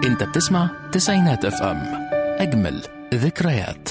انت بتسمع تسعينات اف ام اجمل ذكريات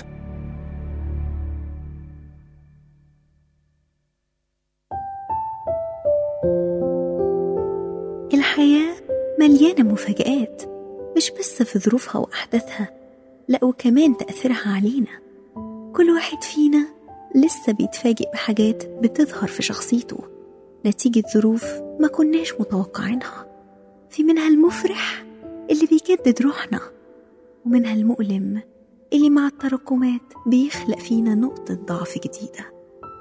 الحياة مليانة مفاجآت مش بس في ظروفها وأحداثها لأ وكمان تأثيرها علينا كل واحد فينا لسه بيتفاجئ بحاجات بتظهر في شخصيته نتيجة ظروف ما كناش متوقعينها في منها المفرح اللي بيجدد روحنا ومنها المؤلم اللي مع التراكمات بيخلق فينا نقطة ضعف جديدة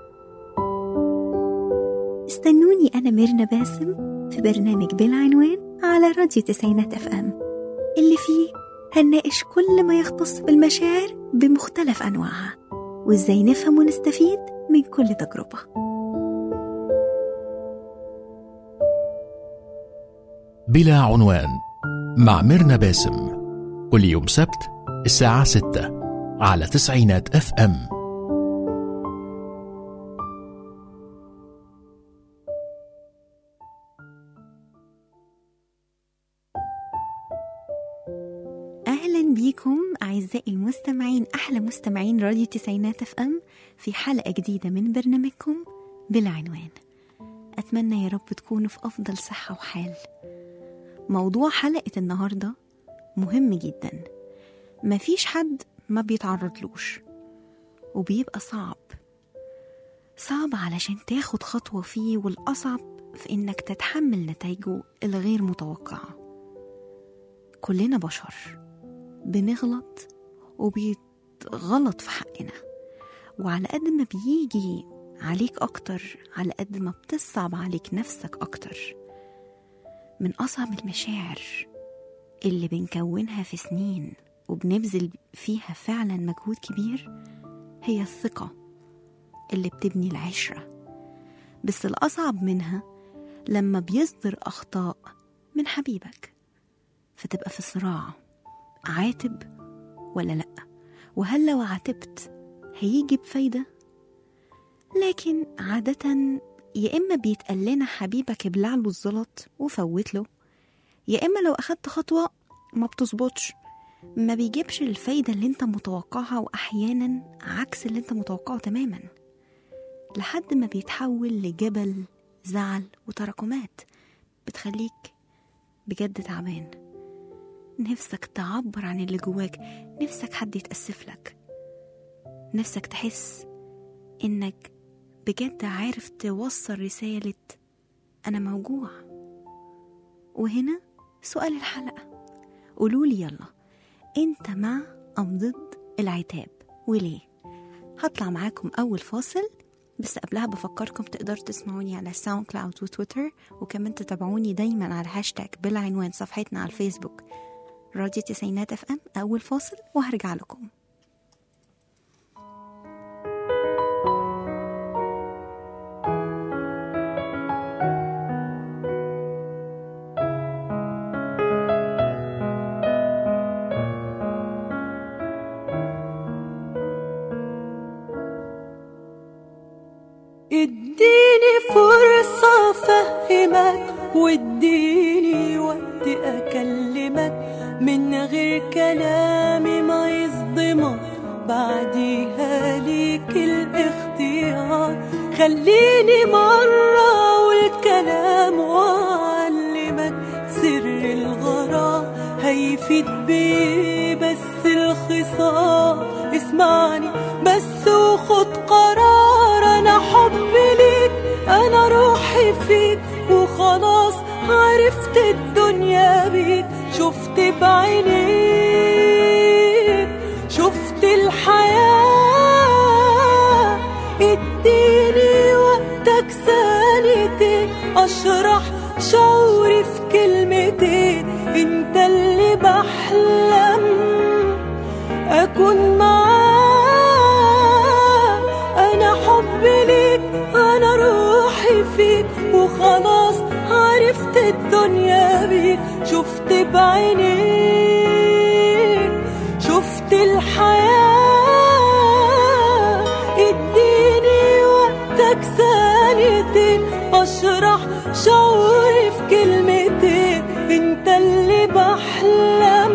استنوني أنا ميرنا باسم في برنامج بالعنوان على راديو تسعينات اف ام اللي فيه هنناقش كل ما يختص بالمشاعر بمختلف أنواعها وإزاي نفهم ونستفيد من كل تجربة بلا عنوان مع ميرنا باسم كل يوم سبت الساعة 6 على تسعينات اف ام أهلا بيكم أعزائي المستمعين أحلى مستمعين راديو تسعينات اف ام في حلقة جديدة من برنامجكم بالعنوان أتمنى يا رب تكونوا في أفضل صحة وحال موضوع حلقة النهاردة مهم جدا مفيش حد ما بيتعرضلوش وبيبقى صعب صعب علشان تاخد خطوة فيه والأصعب في إنك تتحمل نتائجه الغير متوقعة كلنا بشر بنغلط وبيتغلط في حقنا وعلى قد ما بيجي عليك أكتر على قد ما بتصعب عليك نفسك أكتر من أصعب المشاعر اللي بنكونها في سنين وبنبذل فيها فعلا مجهود كبير هي الثقة اللي بتبني العشرة بس الأصعب منها لما بيصدر أخطاء من حبيبك فتبقى في صراع عاتب ولا لأ وهل لو عاتبت هيجي بفايدة لكن عادة يا إما بيتقال لنا حبيبك ابلع له الزلط وفوت له يا إما لو أخدت خطوة ما بتظبطش ما بيجيبش الفايدة اللي انت متوقعها وأحيانا عكس اللي انت متوقعه تماما لحد ما بيتحول لجبل زعل وتراكمات بتخليك بجد تعبان نفسك تعبر عن اللي جواك نفسك حد يتأسف لك نفسك تحس إنك بجد عارف توصل رسالة أنا موجوع وهنا سؤال الحلقة قولولي يلا أنت مع أم ضد العتاب وليه هطلع معاكم أول فاصل بس قبلها بفكركم تقدروا تسمعوني على ساوند كلاود وتويتر وكمان تتابعوني دايما على الهاشتاج بالعنوان صفحتنا على الفيسبوك راديو تسعينات اف ام اول فاصل وهرجع لكم اديني فرصة افهمك واديني وقت اكلمك من غير كلامي ما يصدمك بعديها ليك الاختيار خليني مرة اقول كلام واعلمك سر الغرام هيفيد بيه بس الخصام اسمعني بس وخد قرار انا حبي ليك انا روحي فيك وخلاص عرفت الدنيا بيك شفت بعينيك شفت الحياة اديني وقتك ثانيتين اشرح شعوري في كلمتين انت اللي بحلم اكون معاك انا حبي ليك انا روحي فيك وخلاص عرفت الدنيا بيك شفت بعينيك شفت الحياة اديني وقتك ثانيتين اشرح شعوري في كلمتين انت اللي بحلم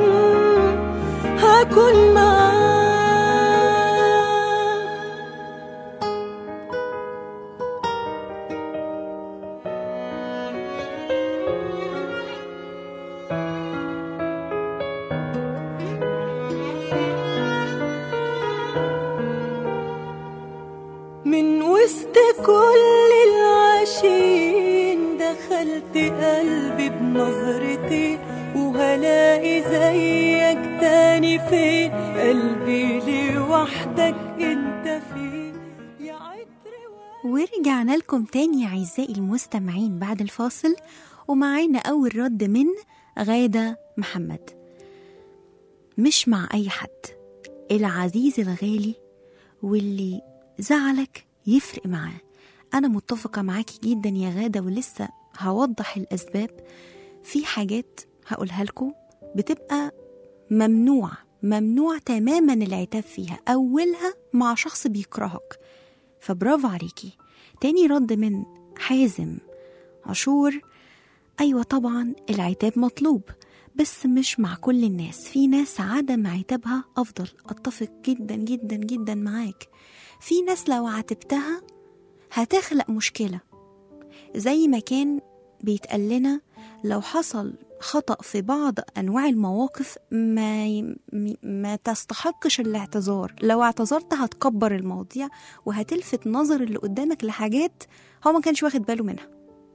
دخلت قلبي بنظرتي وهلاقي زيك تاني فين قلبي لوحدك انت فين يا عطر ورجعنا لكم تاني أعزائي المستمعين بعد الفاصل ومعانا أول رد من غادة محمد مش مع أي حد العزيز الغالي واللي زعلك يفرق معاه أنا متفقة معاكي جدا يا غادة ولسه هوضح الأسباب في حاجات هقولها لكم بتبقى ممنوع ممنوع تماما العتاب فيها أولها مع شخص بيكرهك فبرافو عليكي تاني رد من حازم عاشور أيوة طبعا العتاب مطلوب بس مش مع كل الناس في ناس عدم عتابها أفضل أتفق جدا جدا جدا معاك في ناس لو عاتبتها هتخلق مشكلة زي ما كان بيتقال لنا لو حصل خطأ في بعض أنواع المواقف ما, ي- م- ما تستحقش الاعتذار لو اعتذرت هتكبر المواضيع وهتلفت نظر اللي قدامك لحاجات هو ما كانش واخد باله منها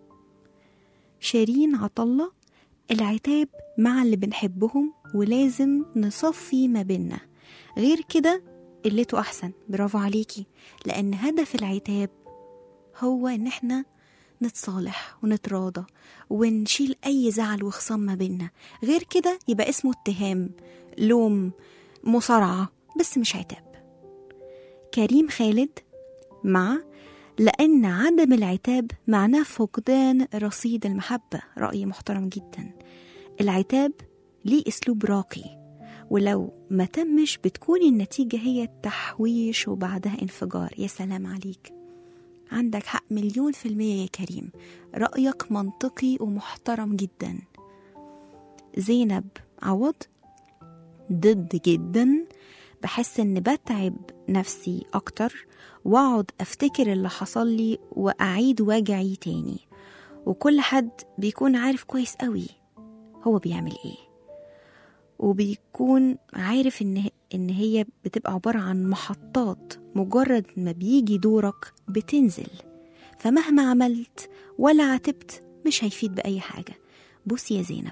شيرين عطلة العتاب مع اللي بنحبهم ولازم نصفي ما بينا غير كده قلته أحسن برافو عليكي لأن هدف العتاب هو إن احنا نتصالح ونتراضى ونشيل أي زعل وخصام ما بينا غير كده يبقى اسمه اتهام لوم مصارعة بس مش عتاب كريم خالد مع لأن عدم العتاب معناه فقدان رصيد المحبة رأي محترم جدا العتاب ليه أسلوب راقي ولو ما تمش بتكون النتيجة هي التحويش وبعدها انفجار يا سلام عليك عندك حق مليون في المية يا كريم رأيك منطقي ومحترم جدا زينب عوض ضد جدا بحس ان بتعب نفسي اكتر واقعد افتكر اللي حصل لي واعيد وجعي تاني وكل حد بيكون عارف كويس قوي هو بيعمل ايه وبيكون عارف ان ان هي بتبقى عباره عن محطات مجرد ما بيجي دورك بتنزل فمهما عملت ولا عاتبت مش هيفيد باي حاجه بصي يا زينب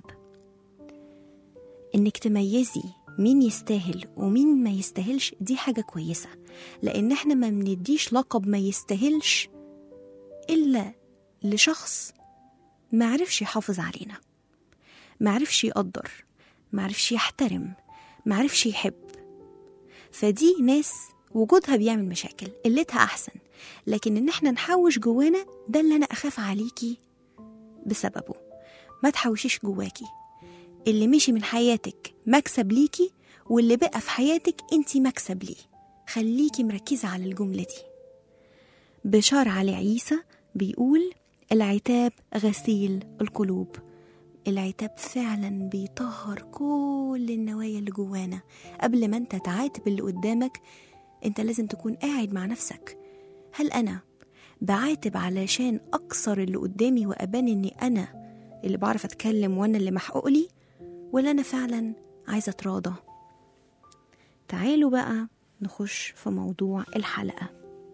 انك تميزي مين يستاهل ومين ما يستاهلش دي حاجه كويسه لان احنا ما بنديش لقب ما يستاهلش الا لشخص ما عرفش يحافظ علينا ما عرفش يقدر ما عرفش يحترم ما عرفش يحب فدي ناس وجودها بيعمل مشاكل قلتها احسن لكن ان احنا نحوش جوانا ده اللي انا اخاف عليكي بسببه ما تحوشيش جواكي اللي مشي من حياتك مكسب ليكي واللي بقى في حياتك انتي مكسب ليه خليكي مركزة على الجملة دي بشار علي عيسى بيقول العتاب غسيل القلوب العتاب فعلا بيطهر كل النوايا اللي جوانا قبل ما انت تعاتب اللي قدامك انت لازم تكون قاعد مع نفسك هل انا بعاتب علشان اكسر اللي قدامي وابان اني انا اللي بعرف اتكلم وانا اللي محقوق لي ولا انا فعلا عايزه اتراضى تعالوا بقى نخش في موضوع الحلقه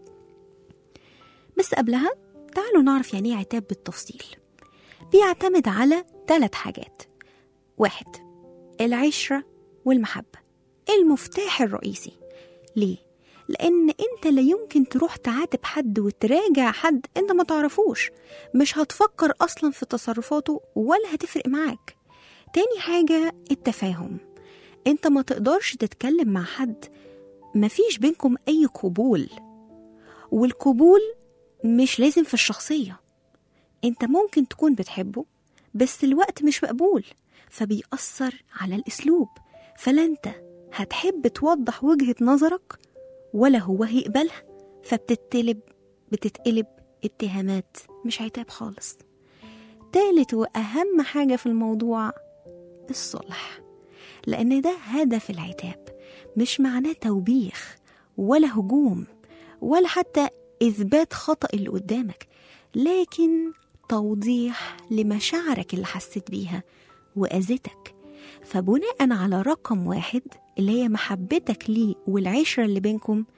بس قبلها تعالوا نعرف يعني ايه عتاب بالتفصيل بيعتمد على ثلاث حاجات واحد العشرة والمحبة المفتاح الرئيسي ليه؟ لأن أنت لا يمكن تروح تعاتب حد وتراجع حد أنت ما تعرفوش مش هتفكر أصلا في تصرفاته ولا هتفرق معاك تاني حاجة التفاهم أنت ما تقدرش تتكلم مع حد مفيش بينكم أي قبول والقبول مش لازم في الشخصية انت ممكن تكون بتحبه بس الوقت مش مقبول فبيأثر على الأسلوب فلا انت هتحب توضح وجهة نظرك ولا هو هيقبلها فبتتقلب بتتقلب اتهامات مش عتاب خالص تالت وأهم حاجة في الموضوع الصلح لأن ده هدف العتاب مش معناه توبيخ ولا هجوم ولا حتى إثبات خطأ اللي قدامك لكن توضيح لمشاعرك اللي حسيت بيها وأذتك فبناء على رقم واحد اللي هي محبتك ليه والعشرة اللي بينكم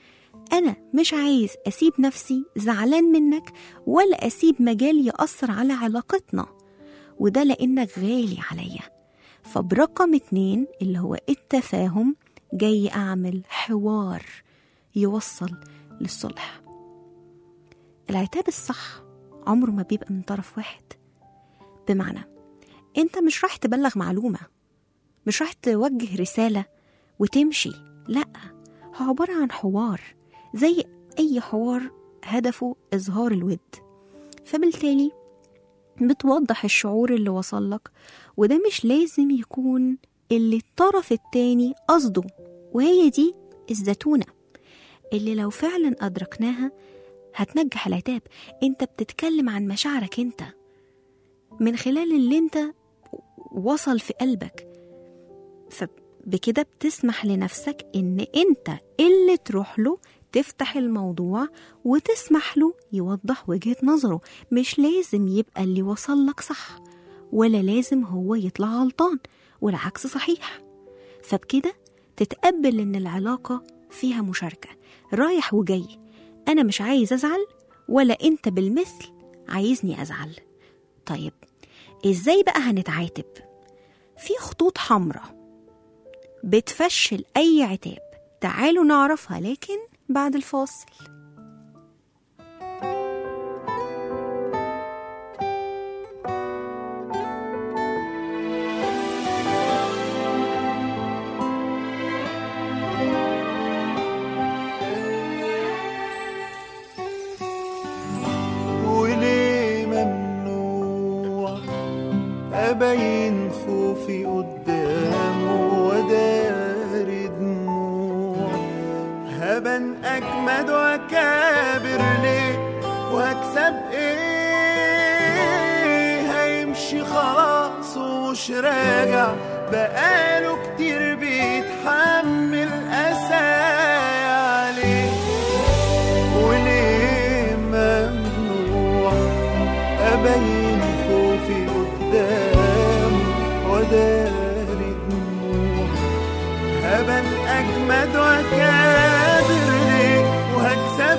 أنا مش عايز أسيب نفسي زعلان منك ولا أسيب مجال يأثر على علاقتنا وده لأنك غالي عليا فبرقم اتنين اللي هو التفاهم جاي أعمل حوار يوصل للصلح العتاب الصح عمره ما بيبقى من طرف واحد بمعنى انت مش راح تبلغ معلومة مش راح توجه رسالة وتمشي لأ هو عبارة عن حوار زي أي حوار هدفه إظهار الود فبالتالي بتوضح الشعور اللي وصلك وده مش لازم يكون اللي الطرف التاني قصده وهي دي الزتونة اللي لو فعلا أدركناها هتنجح العتاب انت بتتكلم عن مشاعرك انت من خلال اللي انت وصل في قلبك فبكده بتسمح لنفسك ان انت اللي تروح له تفتح الموضوع وتسمح له يوضح وجهة نظره مش لازم يبقى اللي وصل لك صح ولا لازم هو يطلع غلطان والعكس صحيح فبكده تتقبل ان العلاقة فيها مشاركة رايح وجاي انا مش عايز ازعل ولا انت بالمثل عايزني ازعل طيب ازاي بقى هنتعاتب في خطوط حمراء بتفشل اي عتاب تعالوا نعرفها لكن بعد الفاصل وليه ممنوع أبين خوفي قدامه وداري دموع هبن أجمد وأكابر ليه وهكسب إيه هيمشي خلاص ومش راجع بقاله كتير بيتحمل أسايا عليه وليه ممنوع أبين خوفي قدامه وداري دموع هبن أجمد وأكابر ليه وهكسب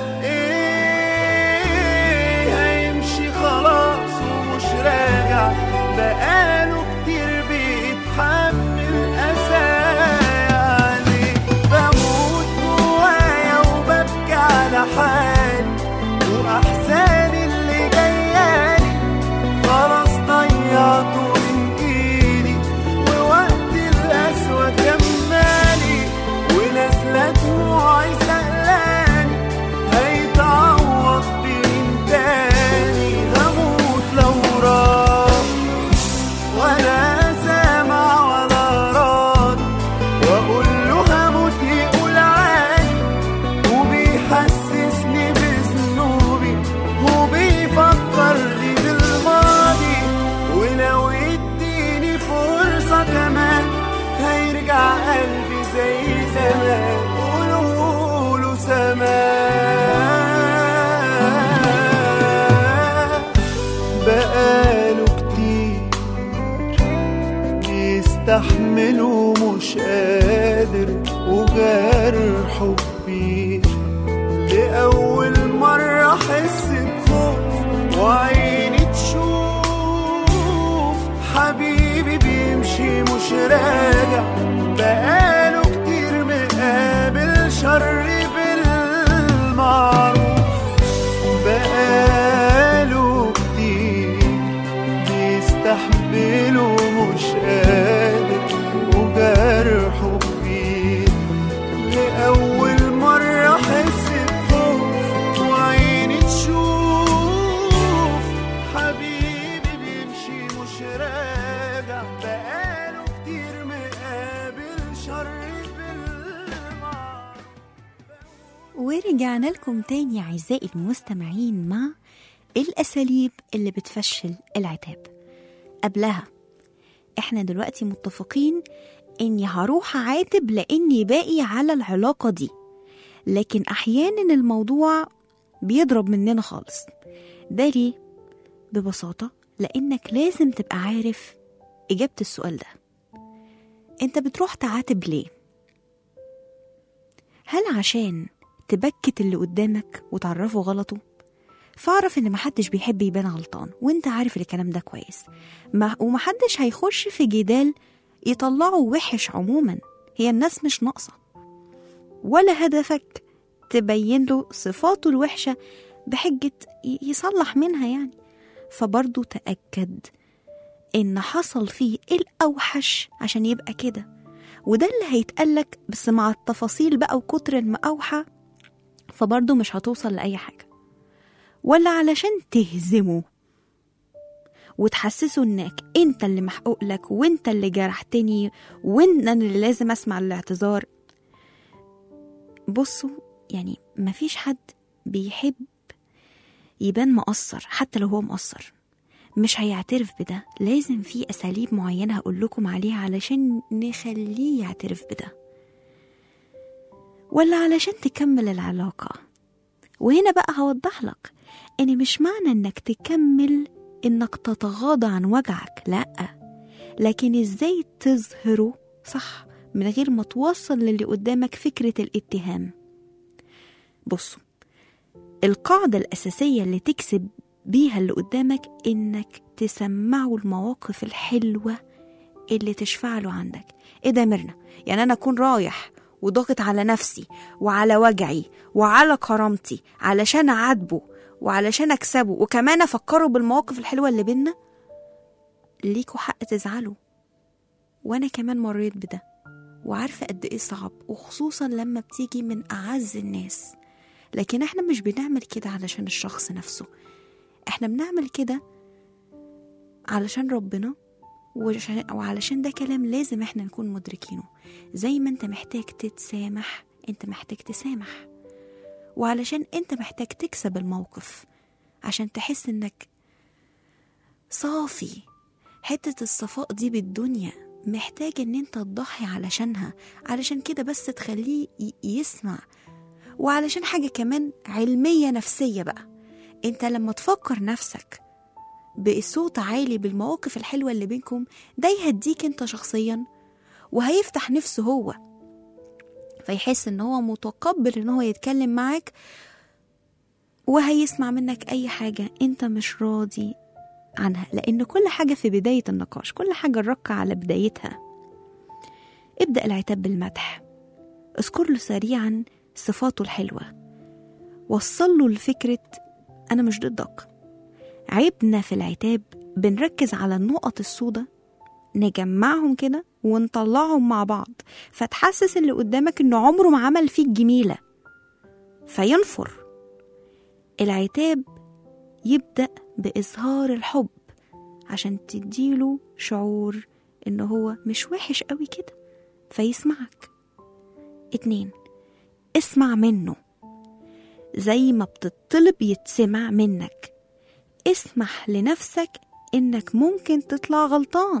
إيه هيمشي خلاص ومش راجع بقاله كتير بيتحمل أسايا عليه بموت جوايا وببكي على حالي وأحزاني اللي جايالي خلاص ضيعته من إيدي ووقت القسوة كمالي ونازلة دموعي سألاني هيتعوض بمين تاني هموت لو راح ولا سامع ولا راد واقول له هموت يقول عادي وبيحسسني بذنوبي وبيفكرني بالماضي ولو اديني فرصة كمان هيرجع قلبي زي زمان قولوا له سماه بقاله كتير بيستحمله مش قادر وجرحه كبير لأول مرة أحس بخوف وعيني تشوف حبيبي بيمشي مش راجع بقاله كتير مقابل شر بالمعروف بقاله كتير بيستحمله مش قادر وجرحه كبير لأول مرة أحس بخوف وعيني تشوف حبيبي بيمشي مش راجع بقاله كتير مقابل شر بالمعروف ورجعنا لكم تاني أعزائي المستمعين مع الأساليب اللي بتفشل العتاب قبلها احنا دلوقتي متفقين اني هروح اعاتب لاني باقي على العلاقة دي لكن احيانا الموضوع بيضرب مننا خالص ده ليه؟ ببساطة لانك لازم تبقى عارف اجابة السؤال ده انت بتروح تعاتب ليه؟ هل عشان تبكت اللي قدامك وتعرفه غلطه فاعرف ان محدش بيحب يبان غلطان وانت عارف الكلام ده كويس ما ومحدش هيخش في جدال يطلعه وحش عموما هي الناس مش ناقصة ولا هدفك تبين له صفاته الوحشة بحجة ي- يصلح منها يعني فبرضه تأكد إن حصل فيه الأوحش عشان يبقى كده وده اللي هيتقالك بس مع التفاصيل بقى وكتر المأوحة فبرضه مش هتوصل لأي حاجة ولا علشان تهزمه وتحسسه انك انت اللي محقوق لك وانت اللي جرحتني وانت اللي لازم اسمع الاعتذار بصوا يعني مفيش حد بيحب يبان مقصر حتى لو هو مقصر مش هيعترف بده لازم في أساليب معينة هقول لكم عليها علشان نخليه يعترف بده ولا علشان تكمل العلاقة وهنا بقى هوضح لك إن مش معنى إنك تكمل إنك تتغاضى عن وجعك لأ لكن إزاي تظهره صح من غير ما توصل للي قدامك فكرة الاتهام بصوا القاعدة الأساسية اللي تكسب بيها اللي قدامك إنك تسمعه المواقف الحلوة اللي تشفع له عندك إيه ده يا ميرنا يعني أنا أكون رايح وضاغط على نفسي وعلى وجعي وعلى كرامتي علشان أعاتبه وعلشان أكسبه وكمان أفكره بالمواقف الحلوة اللي بينا ليكوا حق تزعلوا وأنا كمان مريت بده وعارفة قد إيه صعب وخصوصا لما بتيجي من أعز الناس لكن احنا مش بنعمل كده علشان الشخص نفسه احنا بنعمل كده علشان ربنا وعشان وعلشان ده كلام لازم احنا نكون مدركينه زي ما انت محتاج تتسامح انت محتاج تسامح وعلشان انت محتاج تكسب الموقف عشان تحس انك صافي حتة الصفاء دي بالدنيا محتاج ان انت تضحي علشانها علشان كده بس تخليه ي- يسمع وعلشان حاجة كمان علمية نفسية بقى انت لما تفكر نفسك بصوت عالي بالمواقف الحلوة اللي بينكم ده يهديك انت شخصيا وهيفتح نفسه هو فيحس ان هو متقبل ان هو يتكلم معاك وهيسمع منك اي حاجة انت مش راضي عنها لان كل حاجة في بداية النقاش كل حاجة الرقة على بدايتها ابدأ العتاب بالمدح اذكر له سريعا صفاته الحلوة وصل له لفكرة أنا مش ضدك عيبنا في العتاب بنركز على النقط السوداء نجمعهم كده ونطلعهم مع بعض فتحسس اللي قدامك انه عمره ما عمل فيك جميلة فينفر العتاب يبدأ بإظهار الحب عشان تديله شعور إن هو مش وحش قوي كده فيسمعك اتنين اسمع منه زي ما بتطلب يتسمع منك اسمح لنفسك انك ممكن تطلع غلطان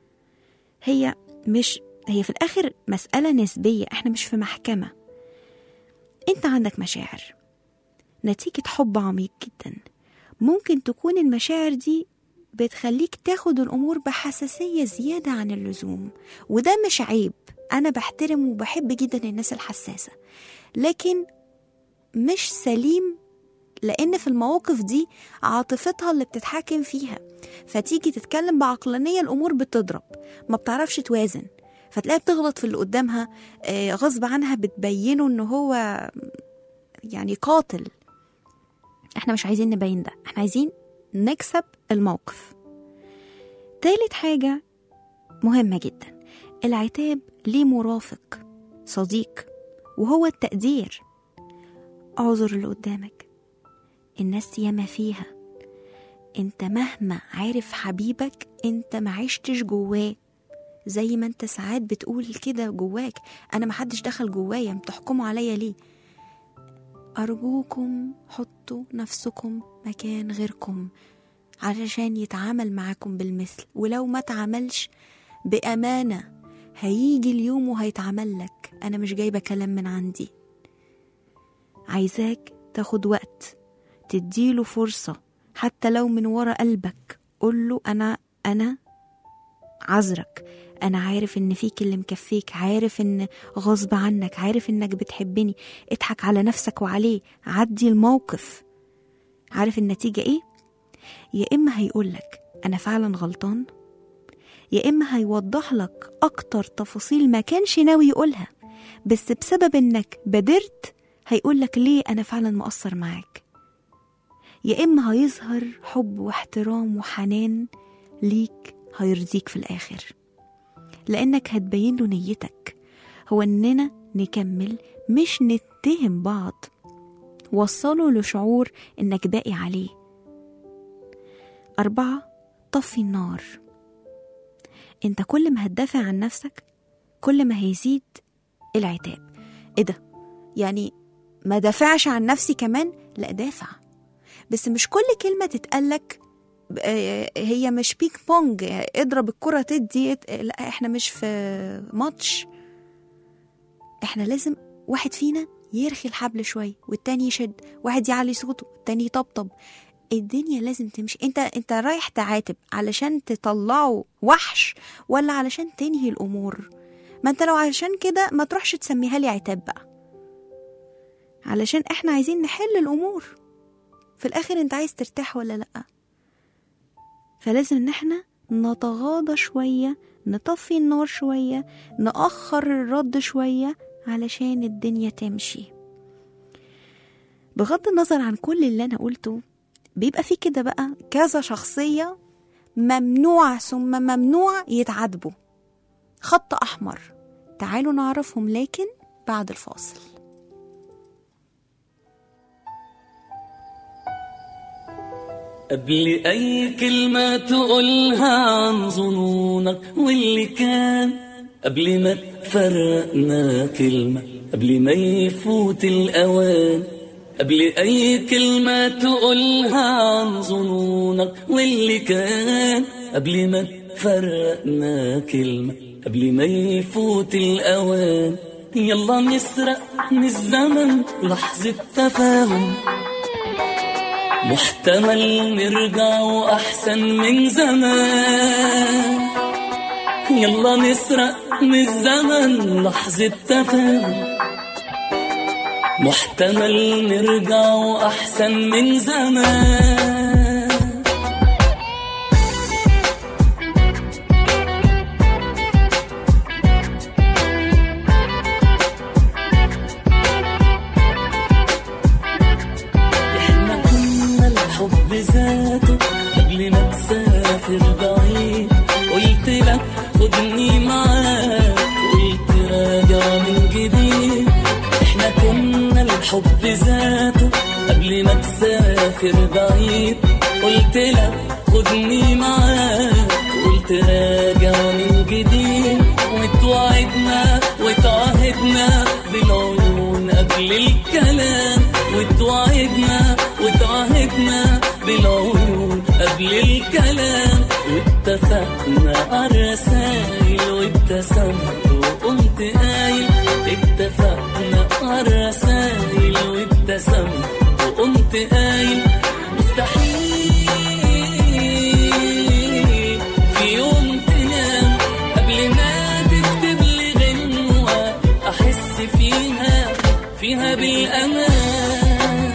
هي مش هي في الاخر مسألة نسبية احنا مش في محكمة انت عندك مشاعر نتيجة حب عميق جدا ممكن تكون المشاعر دي بتخليك تاخد الأمور بحساسية زيادة عن اللزوم وده مش عيب أنا بحترم وبحب جدا الناس الحساسة لكن مش سليم لأن في المواقف دي عاطفتها اللي بتتحكم فيها فتيجي تتكلم بعقلانية الأمور بتضرب ما بتعرفش توازن فتلاقيها بتغلط في اللي قدامها آه، غصب عنها بتبينه إن هو يعني قاتل احنا مش عايزين نبين ده احنا عايزين نكسب الموقف تالت حاجة مهمة جدا العتاب ليه مرافق صديق وهو التقدير اعذر اللي قدامك الناس ياما فيها انت مهما عارف حبيبك انت ما عشتش جواه زي ما انت ساعات بتقول كده جواك انا محدش دخل جوايا بتحكموا عليا ليه أرجوكم حطوا نفسكم مكان غيركم علشان يتعامل معاكم بالمثل ولو ما تعاملش بأمانة هيجي اليوم وهيتعمل لك أنا مش جايبة كلام من عندي عايزاك تاخد وقت تديله فرصة حتى لو من ورا قلبك قوله أنا أنا عذرك انا عارف ان فيك اللي مكفيك عارف ان غصب عنك عارف انك بتحبني اضحك على نفسك وعليه عدي الموقف عارف النتيجة ايه يا اما هيقولك انا فعلا غلطان يا اما هيوضح لك اكتر تفاصيل ما كانش ناوي يقولها بس بسبب انك بادرت هيقولك ليه انا فعلا مقصر معاك يا اما هيظهر حب واحترام وحنان ليك هيرضيك في الاخر لانك هتبين له نيتك هو اننا نكمل مش نتهم بعض وصله لشعور انك باقي عليه أربعة طفي النار انت كل ما هتدافع عن نفسك كل ما هيزيد العتاب ايه ده يعني ما دافعش عن نفسي كمان لا دافع بس مش كل كلمة تتقالك آه، هي مش بيك بونج آه، اضرب الكرة تدي آه، لا احنا مش في ماتش احنا لازم واحد فينا يرخي الحبل شوية والتاني يشد واحد يعلي صوته والتاني يطبطب الدنيا لازم تمشي انت انت رايح تعاتب علشان تطلعه وحش ولا علشان تنهي الامور ما انت لو علشان كده ما تروحش تسميها لي عتاب بقى علشان احنا عايزين نحل الامور في الاخر انت عايز ترتاح ولا لا فلازم ان احنا نتغاضى شوية نطفي النار شوية نأخر الرد شوية علشان الدنيا تمشي بغض النظر عن كل اللي أنا قلته بيبقى في كده بقى كذا شخصية ممنوع ثم ممنوع يتعاتبوا خط أحمر تعالوا نعرفهم لكن بعد الفاصل قبل أي كلمة تقولها عن ظنونك واللي كان قبل ما تفرقنا كلمة قبل ما يفوت الأوان قبل أي كلمة تقولها عن ظنونك واللي كان قبل ما تفرقنا كلمة قبل ما يفوت الأوان يلا نسرق من الزمن لحظة تفاهم محتمل نرجع وأحسن من زمان يلا نسرق من الزمن لحظة تفاهم محتمل نرجع وأحسن من زمان احنا كنا الحب ذاته قبل ما تسافر بعيد قلت لك خدني معاك قلت راجع من جديد احنا كنا الحب ذاته قبل ما تسافر بعيد قلت لك خدني معاك قلت راجع من جديد وتوعدنا وتعهدنا بالعيون قبل الكلام وتوعدنا وتعهدنا بالعيون قبل الكلام واتفقنا على الرسايل وابتسمت وقمت قايل اتفقنا على الرسايل وابتسمت وقمت قايل مستحيل في يوم تنام قبل ما تكتب لي غنوة أحس فيها فيها بالأمان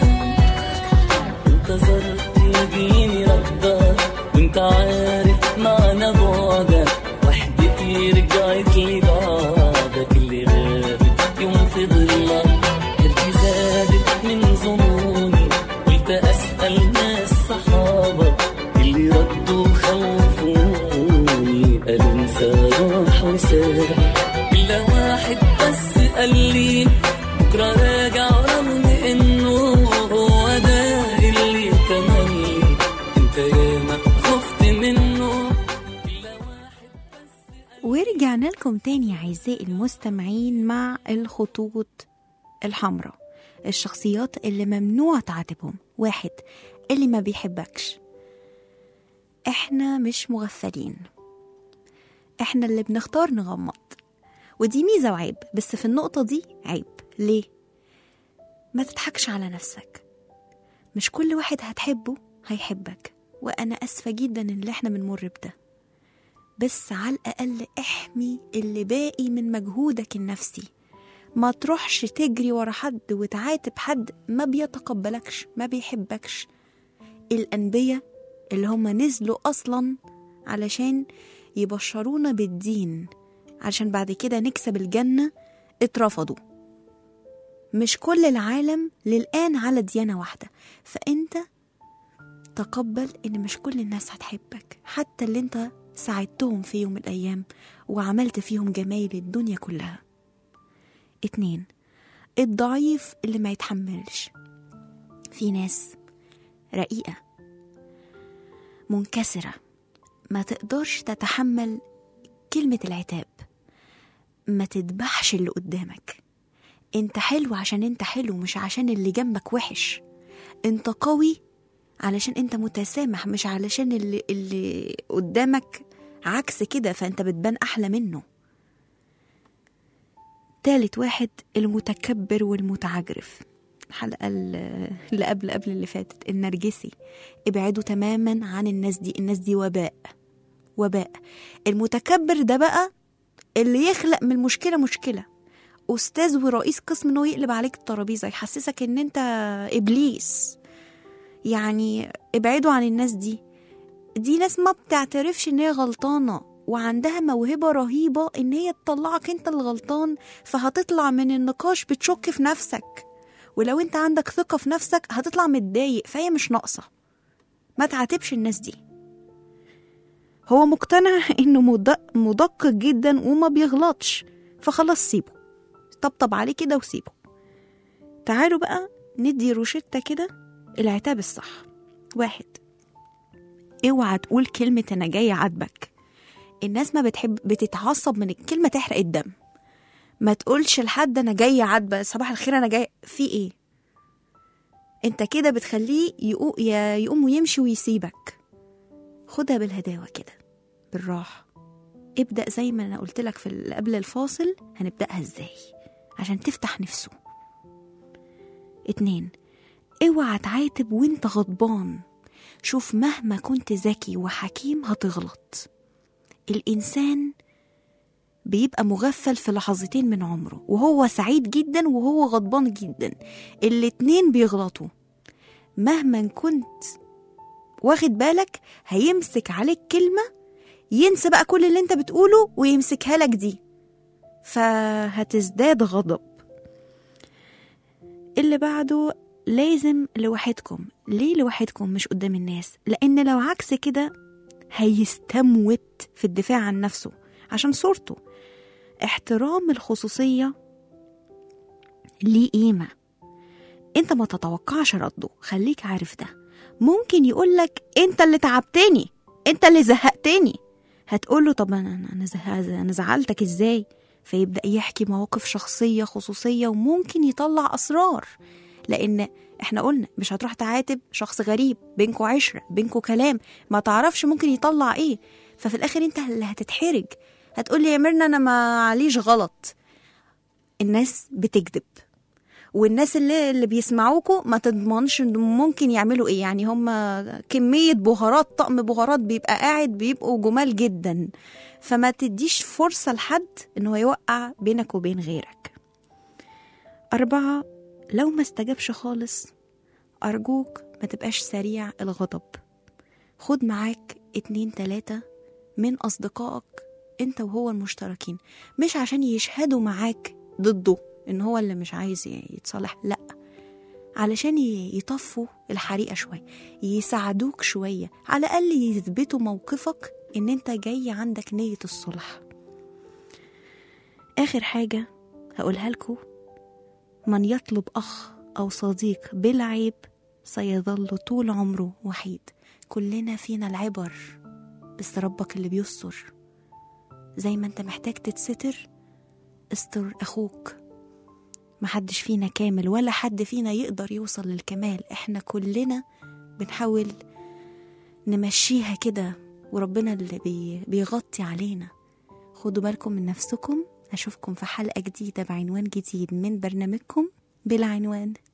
انتظرت يجيني ردة وانت عارف معنى بعدك وحدتي رجعت لي بعدك اللي غابت يوم في ضلك حيرتي زادت من ظنوني قلت أسأل ناس صحابك اللي ردوا خوفوني قالوا انسى راح وساب إلا واحد بس قال لي بكرة راجع رغم إنه هو ده اللي تملي انت ياما خفت منه إلا واحد بس ورجعنا لكم تاني أعزائي المستمعين مع الخطوط الحمراء الشخصيات اللي ممنوع تعاتبهم واحد اللي ما بيحبكش احنا مش مغفلين احنا اللي بنختار نغمض ودي ميزة وعيب بس في النقطة دي عيب ليه؟ ما تضحكش على نفسك مش كل واحد هتحبه هيحبك وأنا أسفة جدا إن اللي احنا بنمر بده بس على الأقل احمي اللي باقي من مجهودك النفسي ما تروحش تجري ورا حد وتعاتب حد ما بيتقبلكش ما بيحبكش الأنبياء اللي هم نزلوا أصلا علشان يبشرونا بالدين علشان بعد كده نكسب الجنة اترفضوا مش كل العالم للآن على ديانة واحدة فأنت تقبل إن مش كل الناس هتحبك حتى اللي أنت ساعدتهم في يوم من الأيام وعملت فيهم جمايل الدنيا كلها اتنين الضعيف اللي ما يتحملش في ناس رقيقة منكسرة ما تقدرش تتحمل كلمة العتاب ما تذبحش اللي قدامك انت حلو عشان انت حلو مش عشان اللي جنبك وحش انت قوي علشان انت متسامح مش علشان اللي, اللي قدامك عكس كده فانت بتبان احلى منه تالت واحد المتكبر والمتعجرف الحلقة ال- اللي قبل قبل اللي فاتت النرجسي ابعدوا تماما عن الناس دي الناس دي وباء وباء المتكبر ده بقى اللي يخلق من المشكلة مشكلة أستاذ ورئيس قسم إنه يقلب عليك الترابيزة يحسسك إن أنت إبليس يعني ابعدوا عن الناس دي دي ناس ما بتعترفش إن هي غلطانة وعندها موهبة رهيبة إن هي تطلعك أنت الغلطان فهتطلع من النقاش بتشك في نفسك ولو أنت عندك ثقة في نفسك هتطلع متضايق فهي مش ناقصة ما تعاتبش الناس دي هو مقتنع انه مد- مدقق جدا وما بيغلطش فخلاص سيبه طبطب عليه كده وسيبه تعالوا بقى ندي روشتة كده العتاب الصح واحد اوعى تقول كلمة انا جاي عاتبك الناس ما بتحب بتتعصب من الكلمة تحرق الدم ما تقولش لحد انا جاي عاتبك صباح الخير انا جاي في ايه انت كده بتخليه يقو- يا- يقوم ويمشي ويسيبك خدها بالهداوة كده بالراحة ابدأ زي ما أنا قلت لك في ال- قبل الفاصل هنبدأها ازاي عشان تفتح نفسه اتنين اوعى تعاتب وانت غضبان شوف مهما كنت ذكي وحكيم هتغلط الإنسان بيبقى مغفل في لحظتين من عمره وهو سعيد جدا وهو غضبان جدا الاتنين بيغلطوا مهما كنت واخد بالك هيمسك عليك كلمة ينسى بقى كل اللي انت بتقوله ويمسكها لك دي فهتزداد غضب اللي بعده لازم لوحدكم ليه لوحدكم مش قدام الناس لان لو عكس كده هيستموت في الدفاع عن نفسه عشان صورته احترام الخصوصية ليه قيمة انت ما تتوقعش رده خليك عارف ده ممكن يقولك انت اللي تعبتني انت اللي زهقتني هتقوله طب انا انا زه- انا زعلتك ازاي فيبدا يحكي مواقف شخصيه خصوصيه وممكن يطلع اسرار لان احنا قلنا مش هتروح تعاتب شخص غريب بينكوا عشره بينكوا كلام ما تعرفش ممكن يطلع ايه ففي الاخر انت اللي هتتحرج هتقولي يا ميرنا انا ما عليش غلط الناس بتكذب والناس اللي اللي بيسمعوكوا ما تضمنش إن ممكن يعملوا ايه يعني هم كمية بهارات طقم بهارات بيبقى قاعد بيبقوا جمال جدا فما تديش فرصة لحد انه يوقع بينك وبين غيرك أربعة لو ما استجابش خالص أرجوك ما تبقاش سريع الغضب خد معاك اتنين تلاتة من أصدقائك انت وهو المشتركين مش عشان يشهدوا معاك ضده ان هو اللي مش عايز يتصالح لا علشان ي- يطفوا الحريقه شويه يساعدوك شويه على الاقل يثبتوا موقفك ان انت جاي عندك نيه الصلح اخر حاجه هقولها لكم من يطلب اخ او صديق بلا عيب سيظل طول عمره وحيد كلنا فينا العبر بس ربك اللي بيستر زي ما انت محتاج تتستر استر اخوك محدش فينا كامل ولا حد فينا يقدر يوصل للكمال احنا كلنا بنحاول نمشيها كده وربنا اللي بي بيغطي علينا خدوا بالكم من نفسكم أشوفكم في حلقة جديدة بعنوان جديد من برنامجكم بلا عنوان